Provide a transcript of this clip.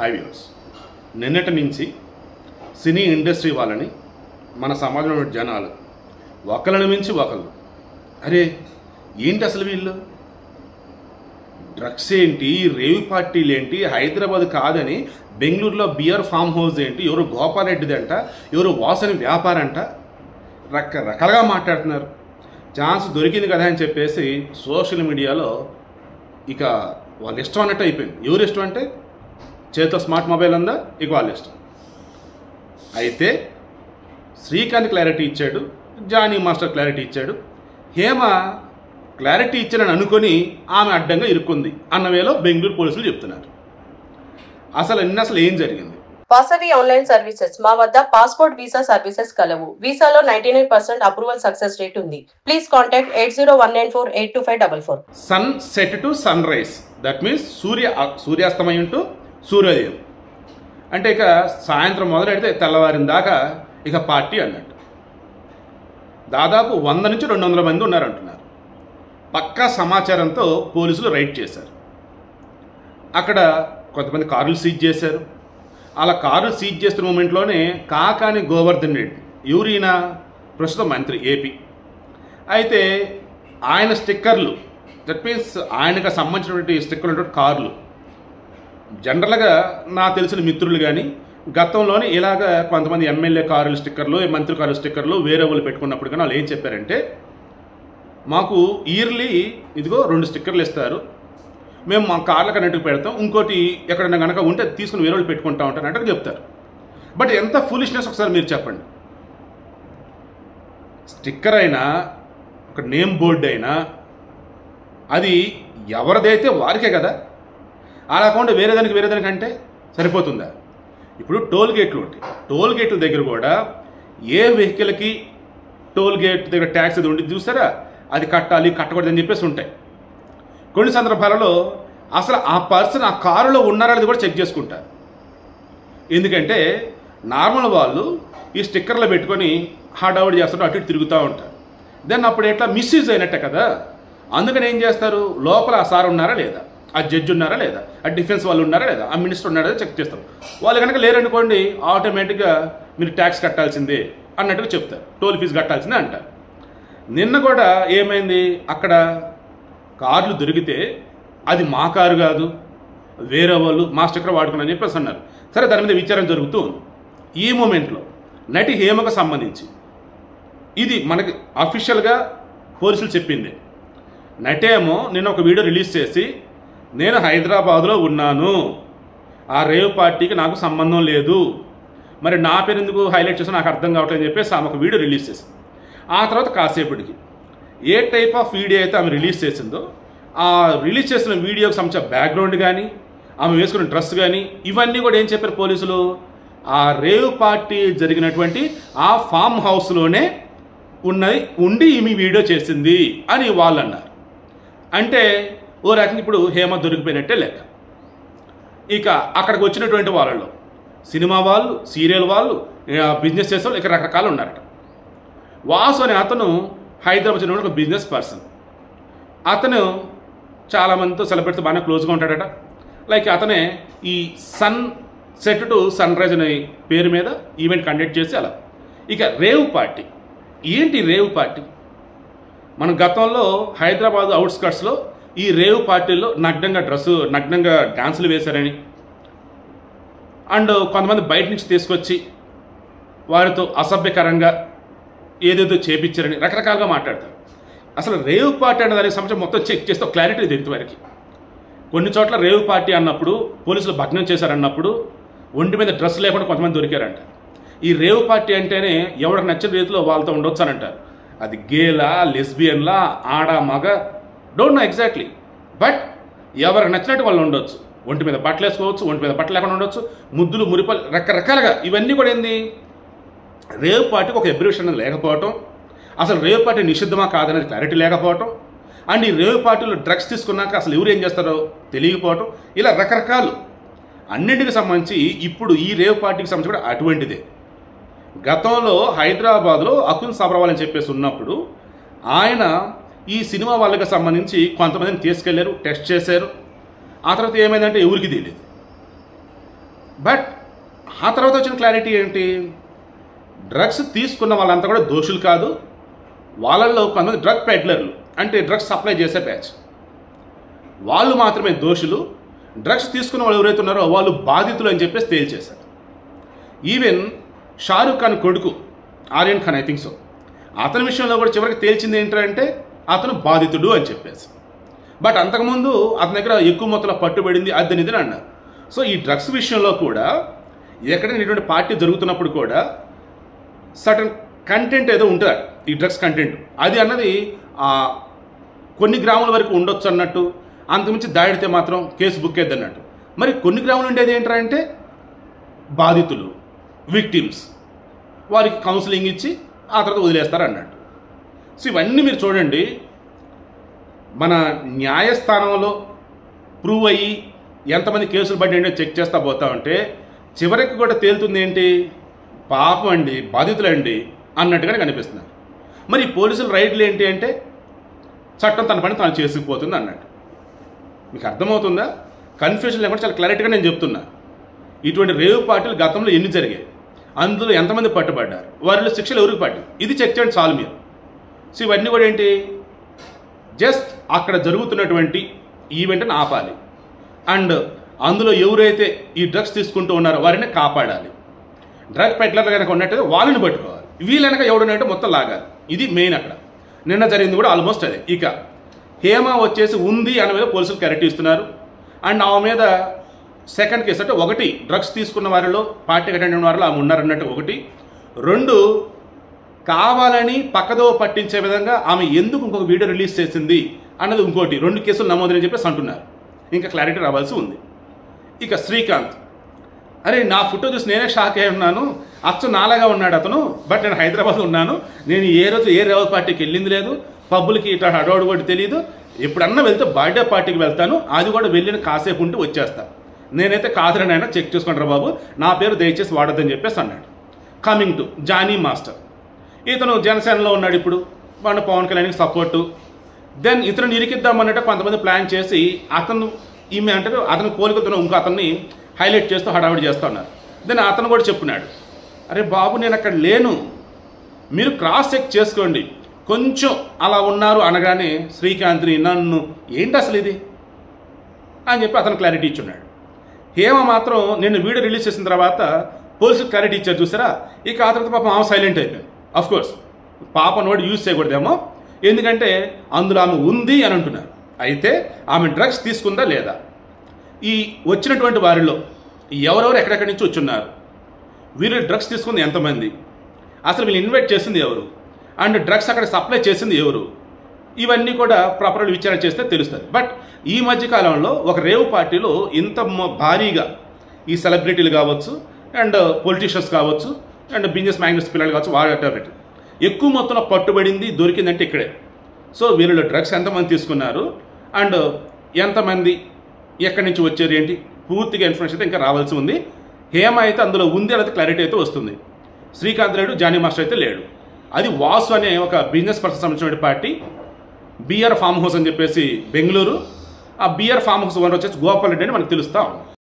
hi viewers నిన్నటి నుంచి cine industry వాళ్ళని మన సమాజంలో ఉన్న జనాలు ఒకళ్ళని మించి ఒకళ్ళు అరే ఏంటి అసలు వీళ్ళు డ్రగ్స్ ఏంటి రేవి పార్టీలు ఏంటి హైదరాబాద్ కాదని బెంగళూరులో బియర్ ఫామ్ హౌస్ ఏంటి ఎవరు గోపాలరెడ్డిది అంట ఎవరు వాసని వ్యాపారం అంట రకరకాలుగా మాట్లాడుతున్నారు ఛాన్స్ దొరికింది కదా అని చెప్పేసి సోషల్ మీడియాలో ఇక వాళ్ళ ఇష్టం అన్నట్టు అయిపోయింది ఎవరు ఇష్టం అంటే చేతిలో స్మార్ట్ మొబైల్ ఉందా ఇక వాళ్ళ ఇష్టం అయితే శ్రీకాంత్ క్లారిటీ ఇచ్చాడు జానీ మాస్టర్ క్లారిటీ ఇచ్చాడు హేమ క్లారిటీ ఇచ్చానని అనుకొని ఆమె అడ్డంగా ఇరుక్కుంది అన్న వేలో బెంగళూరు పోలీసులు చెప్తున్నారు అసలు నిన్న అసలు ఏం జరిగింది వాసవి ఆన్లైన్ సర్వీసెస్ మా వద్ద పాస్పోర్ట్ వీసా సర్వీసెస్ కలవు వీసాలో ninety nine percent approval success rate ఉంది please contact eight zero one nine four eight two five double four sunset to sunrise that means సూర్య సూర్యాస్తమయం టు సూర్యోదయం అంటే ఇక సాయంత్రం మొదలెడితే తెల్లవారిన దాకా ఇక పార్టీ అన్నట్టు దాదాపు వంద నుంచి రెండు వందల మంది ఉన్నారంటున్నారు పక్కా సమాచారంతో పోలీసులు రైడ్ చేశారు అక్కడ కొంతమంది కార్లు సీజ్ చేశారు అలా కార్లు సీజ్ చేస్తున్న మూమెంట్లోనే కాకాని గోవర్ధన్ రెడ్డి ఎవరైన ప్రస్తుత మంత్రి ఏపీ అయితే ఆయన స్టిక్కర్లు దట్ మీన్స్ ఆయనకు సంబంధించినటువంటి స్టిక్కర్లు ఉన్నటువంటి కార్లు జనరల్గా నా తెలిసిన మిత్రులు కానీ గతంలోనే ఇలాగ కొంతమంది ఎమ్మెల్యే కారుల స్టిక్కర్లు మంత్రి కారుల స్టిక్కర్లు వేరే వాళ్ళు పెట్టుకున్నప్పుడు కానీ వాళ్ళు ఏం చెప్పారంటే మాకు ఇయర్లీ ఇదిగో రెండు స్టిక్కర్లు ఇస్తారు మేము మా కార్లకు అన్నిటికి పెడతాం ఇంకోటి ఎక్కడైనా కనుక ఉంటే తీసుకుని వేరే వాళ్ళు పెట్టుకుంటా ఉంటారు అంటే చెప్తారు బట్ ఎంత ఫులిష్నెస్ ఒకసారి మీరు చెప్పండి స్టిక్కర్ అయినా ఒక నేమ్ బోర్డు అయినా అది ఎవరిదైతే వారికే కదా అలా కాకుండా వేరే దానికి వేరే దానికి అంటే సరిపోతుందా ఇప్పుడు టోల్ గేట్లు ఉంటాయి టోల్ గేట్ల దగ్గర కూడా ఏ వెహికల్కి టోల్ గేట్ దగ్గర ట్యాక్స్ అది ఉండి చూసారా అది కట్టాలి కట్టకూడదని చెప్పేసి ఉంటాయి కొన్ని సందర్భాలలో అసలు ఆ పర్సన్ ఆ కారులో ఉన్నారా అనేది కూడా చెక్ చేసుకుంటారు ఎందుకంటే నార్మల్ వాళ్ళు ఈ స్టిక్కర్లు పెట్టుకొని హడావుడి చేస్తారు అటు ఇటు తిరుగుతూ ఉంటారు దెన్ అప్పుడు ఎట్లా మిస్యూజ్ అయినట్టే కదా అందుకని ఏం చేస్తారు లోపల ఆ సార్ ఉన్నారా లేదా ఆ జడ్జి ఉన్నారా లేదా ఆ డిఫెన్స్ వాళ్ళు ఉన్నారా లేదా ఆ మినిస్టర్ ఉన్నారా లేదా చెక్ చేస్తారు వాళ్ళు కనుక లేరనుకోండి ఆటోమేటిక్గా మీరు ట్యాక్స్ కట్టాల్సిందే అన్నట్టుగా చెప్తారు టోల్ ఫీజు కట్టాల్సిందే అంటారు నిన్న కూడా ఏమైంది అక్కడ కార్లు దొరికితే అది మా కారు కాదు వేరే వాళ్ళు మా స్టిక్కర్ వాడుకున్నారని చెప్పేసి అన్నారు సరే దాని మీద విచారణ జరుగుతూ ఉంది ఈ మూమెంట్లో నటి హేమకు సంబంధించి ఇది మనకి అఫీషియల్గా పోలీసులు చెప్పింది నటేమో నిన్న ఒక వీడియో రిలీజ్ చేసి నేను హైదరాబాద్లో ఉన్నాను ఆ రేవ్ పార్టీకి నాకు సంబంధం లేదు మరి నా పేరు ఎందుకు హైలైట్ చేసి నాకు అర్థం కావట్లేదు అని చెప్పేసి ఆమె ఒక వీడియో రిలీజ్ చేసింది ఆ తర్వాత కాసేపటికి ఏ టైప్ ఆఫ్ వీడియో అయితే ఆమె రిలీజ్ చేసిందో ఆ రిలీజ్ చేసిన వీడియోకి సంబంధించిన బ్యాక్గ్రౌండ్ కానీ ఆమె వేసుకున్న డ్రెస్ కానీ ఇవన్నీ కూడా ఏం చెప్పారు పోలీసులు ఆ రేవ్ పార్టీ జరిగినటువంటి ఆ ఫామ్ హౌస్లోనే ఉన్నది ఉండి ఈమె వీడియో చేసింది అని వాళ్ళు అన్నారు అంటే ఓ రకంగా ఇప్పుడు హేమ దొరికిపోయినట్టే లెక్క ఇక అక్కడికి వచ్చినటువంటి వాళ్ళలో సినిమా వాళ్ళు సీరియల్ వాళ్ళు ఆ, బిజినెస్ చేసే వాళ్ళు ఇక రకరకాలు ఉన్నారట వాసు అనే అతను హైదరాబాద్ చెందిన ఒక బిజినెస్ పర్సన్ అతను చాలామందితో సెలబ్రిటీతో బాగానే క్లోజ్గా ఉంటాడట లైక్ అతనే ఈ sunset to sunrise అనే పేరు మీద ఈవెంట్ కండక్ట్ చేసి అలా ఇక రేవ్ పార్టీ ఏంటి రేవ్ పార్టీ మన గతంలో హైదరాబాద్ అవుట్స్కట్స్లో ఈ రేవ్ పార్టీల్లో నగ్నంగా డ్రెస్సు నగ్నంగా డాన్సులు వేశారని అండ్ కొంతమంది బయట నుంచి తీసుకొచ్చి వారితో అసభ్యకరంగా ఏదేదో చేపించారని రకరకాలుగా మాట్లాడతారు అసలు రేవ్ పార్టీ అనే దానికి సంబంధించి మొత్తం చెక్ చేస్తే ఒక క్లారిటీ ఇది ఇంతవరకు కొన్ని చోట్ల రేవ్ పార్టీ అన్నప్పుడు పోలీసులు భగ్నం చేశారన్నప్పుడు ఒంటి మీద డ్రెస్ లేకుండా కొంతమంది దొరికారంట ఈ రేవ్ పార్టీ అంటేనే ఎవరికి నచ్చిన రీతిలో వాళ్ళతో ఉండొచ్చు అని అంటారు అది గేలా లెస్బియన్లా ఆడ మగ డోంట్ నో ఎగ్జాక్ట్లీ బట్ ఎవరికి నచ్చినట్టు వాళ్ళు ఉండొచ్చు ఒంటి మీద బట్టలు వేసుకోవచ్చు ఒంటి మీద బట్టలు లేకుండా ఉండొచ్చు ముద్దులు మురిపలు రకరకాలుగా ఇవన్నీ కూడా ఏంది రేవ్ పార్టీకి ఒక ఎబ్రివేషన్ అనేది లేకపోవటం అసలు రేవ్ పార్టీ నిషిద్ధమా కాదనేది క్లారిటీ లేకపోవటం అండ్ ఈ రేవ్ పార్టీలో డ్రగ్స్ తీసుకున్నాక అసలు ఎవరు ఏం చేస్తారో తెలియకపోవటం ఇలా రకరకాలు అన్నింటికి సంబంధించి ఇప్పుడు ఈ రేవ్ పార్టీకి సంబంధించి కూడా అటువంటిదే గతంలో హైదరాబాద్లో అకున్ సబర్వాల్ అని చెప్పేసి ఉన్నప్పుడు ఆయన ఈ సినిమా వాళ్ళకి సంబంధించి కొంతమందిని తీసుకెళ్లారు టెస్ట్ చేశారు ఆ తర్వాత ఏమైందంటే ఎవరికి తెలియదు బట్ ఆ తర్వాత వచ్చిన క్లారిటీ ఏంటి డ్రగ్స్ తీసుకున్న వాళ్ళంతా కూడా దోషులు కాదు వాళ్ళల్లో కొంతమంది డ్రగ్ పెడ్లర్లు అంటే డ్రగ్స్ సప్లై చేసే బ్యాచ్ వాళ్ళు మాత్రమే దోషులు డ్రగ్స్ తీసుకున్న వాళ్ళు ఎవరైతే ఉన్నారో వాళ్ళు బాధితులు అని చెప్పేసి తేల్చేశారు ఈవెన్ షారుఖ్ ఖాన్ కొడుకు Aryan Khan I think so అతని విషయంలో కూడా చివరికి తేల్చింది ఏంటంటే అతను బాధితుడు అని చెప్పేసి బట్ అంతకుముందు అతని దగ్గర ఎక్కువ మొత్తంలో పట్టుబడింది అదని ఇదని అన్నారు సో ఈ డ్రగ్స్ విషయంలో కూడా ఎక్కడైనా ఇటువంటి పార్టీ జరుగుతున్నప్పుడు కూడా సటన్ కంటెంట్ ఏదో ఉంటుంది ఈ డ్రగ్స్ కంటెంట్ అది అన్నది ఆ, కొన్ని గ్రాముల వరకు ఉండొచ్చు అన్నట్టు అంతకుమించి దాడితే మాత్రం కేసు బుక్ అయ్యింది అన్నట్టు మరి కొన్ని గ్రాములు ఉండేది ఏంటంటే బాధితులు విక్టిమ్స్ వారికి కౌన్సిలింగ్ ఇచ్చి ఆ తర్వాత వదిలేస్తారు అన్నట్టు సో ఇవన్నీ మీరు చూడండి మన న్యాయస్థానంలో ప్రూవ్ అయ్యి ఎంతమంది కేసులు పడ్డాయో చెక్ చేస్తా పోతా ఉంటే చివరికి కూడా తేలుతుంది ఏంటి పాపం అండి బాధితులండి అన్నట్టుగానే కనిపిస్తున్నారు మరి ఈ పోలీసుల రైట్లు ఏంటి అంటే చట్టం తన పని తాను చేసుకుపోతుంది అన్నట్టు మీకు అర్థమవుతుందా కన్ఫ్యూజన్ లేకుండా చాలా క్లారిటీగా నేను చెప్తున్నా ఇటువంటి రేవు పార్టీలు గతంలో ఎన్ని జరిగాయి అందులో ఎంతమంది పట్టుబడ్డారు వారిలో శిక్షలు ఎవరికి పడ్డాయి ఇది చెక్ చేయండి చాలు మీరు సో ఇవన్నీ కూడా ఏంటి జస్ట్ అక్కడ జరుగుతున్నటువంటి ఈవెంట్ని ఆపాలి అండ్ అందులో ఎవరైతే ఈ డ్రగ్స్ తీసుకుంటూ ఉన్నారో వారిని కాపాడాలి డ్రగ్ పెట్లర్ కనుక ఉన్నట్టయితే వాళ్ళని పట్టుకోవాలి వీళ్ళనక ఎవడున్నట్టు మొత్తం లాగాలి ఇది మెయిన్ అక్కడ నిన్న జరిగింది కూడా ఆల్మోస్ట్ అదే ఇక హేమ వచ్చేసి ఉంది అనే మీద పోలీసులు క్లారిటీ ఇస్తున్నారు అండ్ ఆమె మీద సెకండ్ కేసు అంటే ఒకటి డ్రగ్స్ తీసుకున్న వారిలో పార్టీకి అటెండ్ అయిన వారిలో ఆమె ఉన్నారన్నట్టు ఒకటి రెండు కావాలని పక్కదో పట్టించే విధంగా ఆమె ఎందుకు ఇంకొక వీడియో రిలీజ్ చేసింది అన్నది ఇంకోటి రెండు కేసులు నమోదని చెప్పేసి అంటున్నారు ఇంకా క్లారిటీ రావాల్సి ఉంది ఇక శ్రీకాంత్ అరే నా ఫోటో చూసి నేనే షాక్ అయి ఉన్నాను అచ్చు నాలాగా ఉన్నాడు అతను బట్ నేను హైదరాబాద్ ఉన్నాను నేను ఏ రోజు ఏ రేవ పార్టీకి వెళ్ళింది లేదు పబ్బులకి ఇట్లా అడవాడు కూడా తెలియదు ఎప్పుడన్నా వెళ్తే బర్త్డే పార్టీకి వెళ్తాను అది కూడా వెళ్ళిన కాసేపు ఉంటే వచ్చేస్తా నేనైతే కాదురనైనా చెక్ చేసుకుంటారా బాబు నా పేరు దయచేసి వాడొద్దని చెప్పేసి అన్నాడు కమింగ్ టు జానీ మాస్టర్ ఇతను జనసేనలో ఉన్నాడు ఇప్పుడు మన పవన్ కళ్యాణ్కి సపోర్టు దెన్ ఇతను ఇరికిద్దామన్నట్టు కొంతమంది ప్లాన్ చేసి అతను ఈమె అంటారు అతను పోలికతో ఇంకో అతన్ని హైలైట్ చేస్తూ హడావిడి చేస్తూ ఉన్నారు దెన్ అతను కూడా చెప్పున్నాడు అరే బాబు నేను అక్కడ లేను మీరు క్రాస్ చెక్ చేసుకోండి కొంచెం అలా ఉన్నారు అనగానే శ్రీకాంత్ని నన్ను ఏంటి అసలు ఇది అని చెప్పి అతను క్లారిటీ ఇచ్చున్నాడు హేమ మాత్రం నిన్న వీడియో రిలీజ్ చేసిన తర్వాత పోలీసులు క్లారిటీ ఇచ్చారు చూసారా ఇక ఆ తర్వాత పాపం ఆమె సైలెంట్ అయిపోయింది అఫ్ కోర్స్ పాపను కూడా యూజ్ చేయకూడదేమో ఎందుకంటే అందులో ఆమె ఉంది అని అంటున్నారు అయితే ఆమె డ్రగ్స్ తీసుకుందా లేదా ఈ వచ్చినటువంటి వారిలో ఎవరెవరు ఎక్కడెక్కడి నుంచి వచ్చున్నారు వీళ్ళు డ్రగ్స్ తీసుకుంది ఎంతమంది అసలు వీళ్ళు ఇన్వైట్ చేసింది ఎవరు అండ్ డ్రగ్స్ అక్కడ సప్లై చేసింది ఎవరు ఇవన్నీ కూడా ప్రాపర్గా విచారణ చేస్తే తెలుస్తుంది బట్ ఈ మధ్య కాలంలో ఒక రేవు పార్టీలో ఇంత మొ- భారీగా ఈ సెలబ్రిటీలు కావచ్చు అండ్ పొలిటీషియన్స్ కావచ్చు అండ్ బిజినెస్ మ్యాగ్నెట్స్ పిల్లలు కావచ్చు వాటి ఎక్కువ మొత్తంలో పట్టుబడింది దొరికిందంటే ఇక్కడే సో వీరిలో డ్రగ్స్ ఎంతమంది తీసుకున్నారు అండ్ ఎంతమంది ఎక్కడి నుంచి వచ్చారు ఏంటి పూర్తిగా ఇన్ఫర్మేషన్ అయితే ఇంకా రావాల్సి ఉంది హేమ అయితే అందులో ఉంది అనేది క్లారిటీ అయితే వస్తుంది శ్రీకాంత్ లేడు జానీ మాస్టర్ అయితే లేడు అది వాసు అనే ఒక బిజినెస్ పర్సన్ సంబంధించిన పార్టీ బిఆర్ ఫామ్ హౌస్ అని చెప్పేసి బెంగళూరు ఆ బిఆర్ ఫామ్ హౌస్ ఓనర్ వచ్చేసి గోపాల్ రెడ్డి అని మనకు తెలుస్తా ఉంది